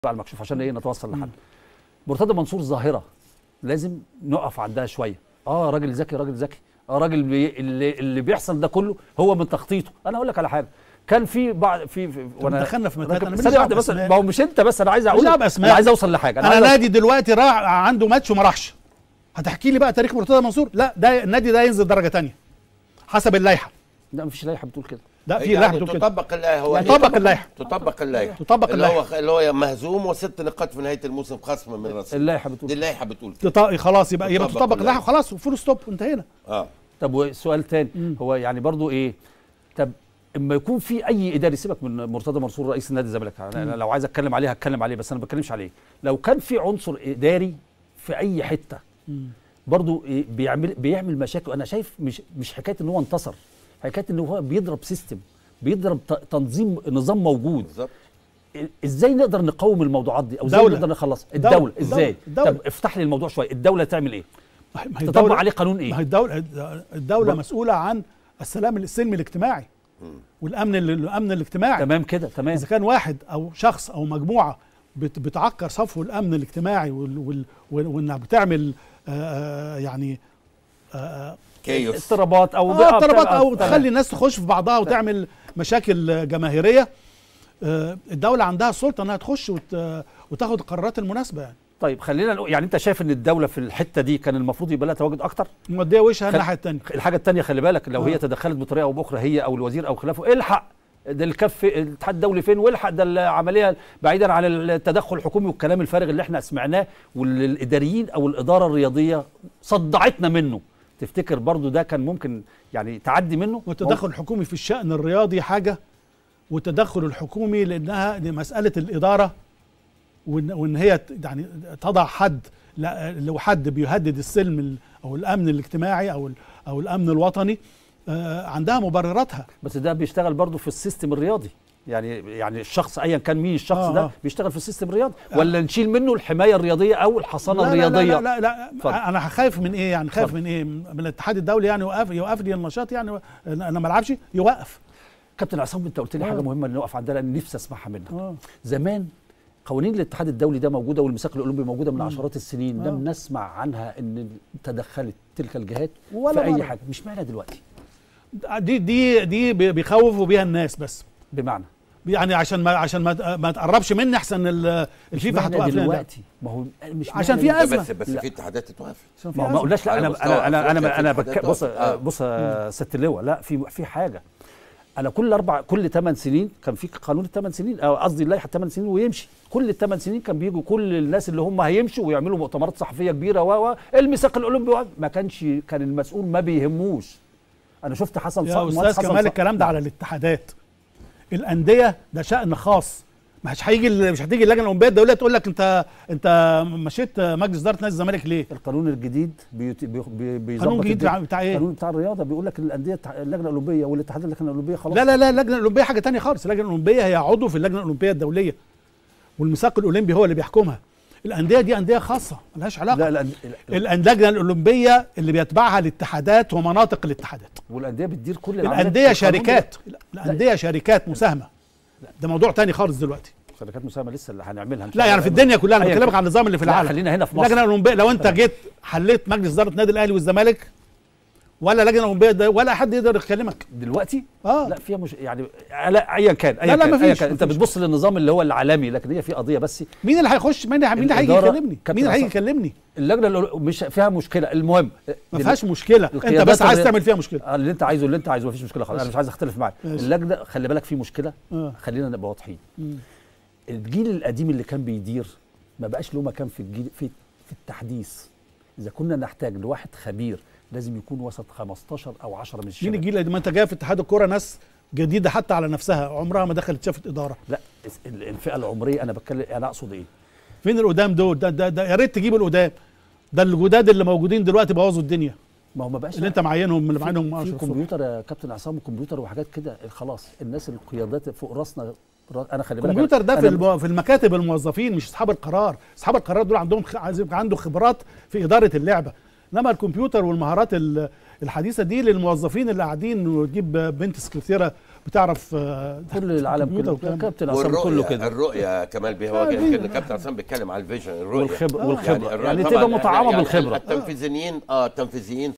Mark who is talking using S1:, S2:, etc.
S1: على المكشوف عشان ايه نتوصل لحل مرتضى منصور ظاهره لازم نقف عندها شويه اه راجل ذكي راجل ذكي اه راجل بي اللي, اللي بيحصل ده كله هو من تخطيطه انا اقول لك على حاجه كان في بعض في, في
S2: وانا دخلنا في متاهات انا
S1: ثانيه واحده بس ما هو مش انت بس انا عايز اقول
S2: دعوة بأسماء.
S1: انا عايز اوصل لحاجه
S2: انا,
S1: عايز
S2: نادي دلوقتي راح عنده ماتش وما راحش هتحكي لي بقى تاريخ مرتضى منصور لا ده النادي ده ينزل درجه تانية حسب اللائحه
S1: لا مفيش لائحه بتقول كده
S2: لا في
S3: يعني
S2: لائحه بتقول كده
S3: تطبق اللائحه هو
S2: يعني تطبق اللائحه
S3: تطبق اللائحه
S2: تطبق
S3: اللي هو
S2: اللائحه
S3: اللي هو مهزوم وست نقاط في نهايه الموسم خصم من رصيد
S1: اللائحه بتقول
S3: دي
S1: كده.
S3: اللائحه بتقول كده
S2: تط- خلاص يبقى يبقى
S3: تطبق
S2: تطبق اللائحه
S3: اللائحة.
S2: خلاص فول ستوب انتهينا
S3: اه
S1: طب وسؤال تاني هو يعني برضو ايه طب اما يكون في اي اداري سيبك من مرتضى منصور رئيس نادي الزمالك انا أنا لو عايز اتكلم عليه هتكلم عليه بس انا ما بتكلمش عليه لو كان في عنصر اداري في اي حته برضو إيه بيعمل بيعمل مشاكل انا شايف مش مش حكايه ان هو انتصر حكايه ان هو بيضرب سيستم بيضرب ت- تنظيم نظام موجود
S3: بالظبط
S1: ازاي نقدر نقاوم الموضوعات دي او ازاي
S2: دولة.
S1: نقدر نخلصها
S2: دولة.
S1: الدوله ازاي
S2: الدولة.
S1: طب افتح لي الموضوع شويه الدوله تعمل ايه
S2: ما هي- ما هي
S1: تطبق
S2: الدولة-
S1: عليه قانون ايه
S2: ما هي الدولة الدولة
S1: بر-
S2: مسؤولة عن السلام السلمي الاجتماعي والامن الامن الاجتماعي
S1: تمام كده تمام
S2: اذا كان واحد او شخص او مجموعه بت- بتعكر صفو الامن الاجتماعي وال- وال- وال- وانها بتعمل آه، آه، يعني آه،
S3: كيوس
S1: اضطرابات او
S2: اه اضطرابات
S1: بتاع-
S2: او
S1: تمام.
S2: تخلي الناس تخش في بعضها وتعمل مشاكل جماهيريه آه، الدوله عندها السلطه انها تخش وت- وتاخد القرارات المناسبه يعني
S1: طيب خلينا نقول يعني انت شايف ان الدوله في الحته دي كان المفروض يبقى لها تواجد اكتر
S2: موديه وشها
S1: خل-
S2: الناحيه الثانيه
S1: الحاجه الثانيه خلي بالك لو
S2: آه.
S1: هي تدخلت بطريقه او باخرى هي او الوزير او خلافه الحق ده الكف الاتحاد الدولي فين والحق ده العمليه بعيدا عن التدخل الحكومي والكلام الفارغ اللي احنا سمعناه والاداريين او الاداره الرياضيه صدعتنا منه تفتكر برضو ده كان ممكن يعني تعدي منه
S2: والتدخل الحكومي في الشأن الرياضي حاجة والتدخل الحكومي لأنها دي مسألة الإدارة وإن, وإن هي ت- يعني تضع حد لا- لو حد بيهدد السلم ال- أو الأمن الاجتماعي أو ال- أو الأمن الوطني آه، عندها مبرراتها
S1: بس ده بيشتغل برضو في السيستم الرياضي يعني يعني الشخص ايا كان مين الشخص
S2: آه،
S1: ده
S2: آه.
S1: بيشتغل في السيستم الرياضي ولا نشيل منه الحمايه الرياضيه او الحصانه
S2: لا لا
S1: الرياضيه
S2: لا لا, لا,
S1: اتفضل.
S2: لا أنا خايف من إيه يعني خايف
S1: اتفضل.
S2: من إيه من الاتحاد الدولي يعني يوقف يوقف لي النشاط يعني أنا ما ألعبش يوقف
S1: كابتن عصام انت قلت لي
S2: آه.
S1: حاجه مهمه اللي نقف عندها لان نفسي اسمعها منك
S2: آه.
S1: زمان قوانين الاتحاد الدولي ده موجوده والميثاق الاولمبي موجوده من
S2: مم.
S1: عشرات السنين
S2: آه.
S1: لم نسمع عنها ان تدخلت تلك الجهات
S2: ولا
S1: في اي
S2: مرة.
S1: حاجه مش معنى دلوقتي
S2: دي دي دي بي- بيخوفوا بيها الناس بس
S1: بمعنى
S2: يعني عشان ما عشان ما ما تقربش مني احسن ال- الفيفا
S1: معنى
S2: هتوقف لنا ده.
S1: دلوقتي ما هو مش
S2: عشان
S1: معنى
S2: في
S1: دلوقتي.
S2: أزمة.
S3: بس بس
S1: لا.
S3: في اتحادات تتوافق
S1: ما ما قلناش لا
S3: على
S1: انا
S3: مستوى
S1: انا انا
S3: أفريقيا
S1: انا
S3: في
S1: انا بك
S3: اتحادات
S1: بص
S3: آه.
S1: بص يا ست اللواء لا في في حاجه انا كل اربع كل ثمان سنين كان في قانون الثمان سنين او قصدي اللائحه الثمان سنين ويمشي كل الثمان سنين كان بيجوا كل الناس اللي هم هيمشوا ويعملوا مؤتمرات صحفيه كبيره و و الميثاق الاولمبي و- ما كانش كان المسؤول ما بيهموش انا شفت حسن
S2: يا
S1: صقر
S2: استاذ
S1: حسن
S2: كمال
S1: صقر.
S2: الكلام ده على الاتحادات الانديه ده شان خاص مش هيجي ال- مش هتيجي اللجنه الاولمبيه الدوليه تقول لك انت انت مشيت مجلس اداره نادي الزمالك ليه؟
S1: القانون الجديد بيت- بي- بي- بيظبط
S2: قانون جديد
S1: الدنيا.
S2: بتاع- بتاع ايه؟
S1: القانون بتاع الرياضه بيقول لك الانديه التع- اللجنه الاولمبيه والاتحاد اللجنه الاولمبيه خلاص
S2: لا لا لا اللجنه الاولمبيه حاجه تانية خالص اللجنه الاولمبيه هي عضو في اللجنه الاولمبيه الدوليه والميثاق الاولمبي هو اللي بيحكمها الانديه دي انديه خاصه ملهاش علاقه
S1: لا لا لا
S2: اللجنه الاولمبيه اللي بيتبعها الاتحادات ومناطق الاتحادات
S1: والانديه بتدير كل العمليات
S2: الانديه
S1: بالقانون
S2: شركات الانديه شركات مساهمه ده موضوع تاني خالص دلوقتي
S1: ده. شركات مساهمه لسه اللي هنعملها إن شاء
S2: لا يعني
S1: الله.
S2: في الدنيا كلها انا
S1: أيا
S2: بكلمك
S1: كان.
S2: عن النظام اللي في
S1: لا،
S2: العالم
S1: خلينا هنا في مصر.
S2: اللجنه الاولمبيه لو انت جيت حليت مجلس اداره النادي الاهلي والزمالك ولا لجنه اولمبيه ده ولا حد يقدر يكلمك
S1: دلوقتي
S2: اه
S1: لا فيها مش يعني لا ايا كان ايا
S2: لا، لا،
S1: كان
S2: مفيش،
S1: أيا كان. انت
S2: مفيش.
S1: بتبص للنظام اللي هو العالمي لكن هي في قضيه بس
S2: مين اللي هيخش مين اللي- مين اللي هيجي
S1: الإدارة
S2: يكلمني
S1: كابتن
S2: مين اللي هيجي
S1: عصام.
S2: يكلمني
S1: اللجنه الأولو- مش فيها مشكله المهم
S2: ما فيهاش مشكله انت
S1: القيادات
S2: بس عايز
S1: الري-
S2: تعمل فيها مشكله
S1: آه، اللي انت عايزه اللي انت عايزه مفيش مشكله خالص انا مش عايز اختلف معاك
S2: ماشي.
S1: اللجنه خلي بالك في مشكله
S2: آه.
S1: خلينا نبقى واضحين
S2: مم.
S1: الجيل القديم اللي كان بيدير ما بقاش له مكان في الجيل في في التحديث اذا كنا نحتاج لواحد خبير لازم يكون وسط 15 او 10 من
S2: مين
S1: الشباب
S2: الجيل ده ما انت جاي في اتحاد الكوره ناس جديده حتى على نفسها عمرها ما دخلت شافت اداره
S1: لا ال- الفئه العمريه انا بتكلم انا اقصد ايه
S2: فين القدام دول ده ده, ده يا ريت تجيب القدام ده الجداد اللي موجودين دلوقتي بوظوا الدنيا
S1: ما هو ما بقاش
S2: اللي انت معينهم اللي
S1: في-
S2: معينهم
S1: في
S2: أشرف صبحي.
S1: كمبيوتر يا كابتن عصام كمبيوتر وحاجات كده خلاص الناس القيادات فوق راسنا را- انا خلي بالك
S2: الكمبيوتر ده
S1: أنا-
S2: في الم- في المكاتب الموظفين مش اصحاب القرار اصحاب القرار دول عندهم خ- عايز يبقى عنده خبرات في اداره اللعبه انما الكمبيوتر والمهارات ال- الحديثه دي للموظفين اللي قاعدين وتجيب بنت سكرتيره بتعرف آه،
S1: كل العالم
S2: كمبيوتر
S1: كله
S2: والكلام ده.
S1: كابتن عصام كله
S3: والرؤية
S1: كده
S3: الرؤية كمال بيه هو
S2: آه،
S3: كان
S2: دي-
S3: كابتن عصام بيتكلم على الفيجن الرؤية
S1: والخبرة
S2: آه.
S1: والخبرة
S3: الرؤية
S1: يعني
S3: طبعاً
S1: تبقى مطعمة
S3: يعني
S1: بالخبرة
S3: التنفيذيين اه التنفيذيين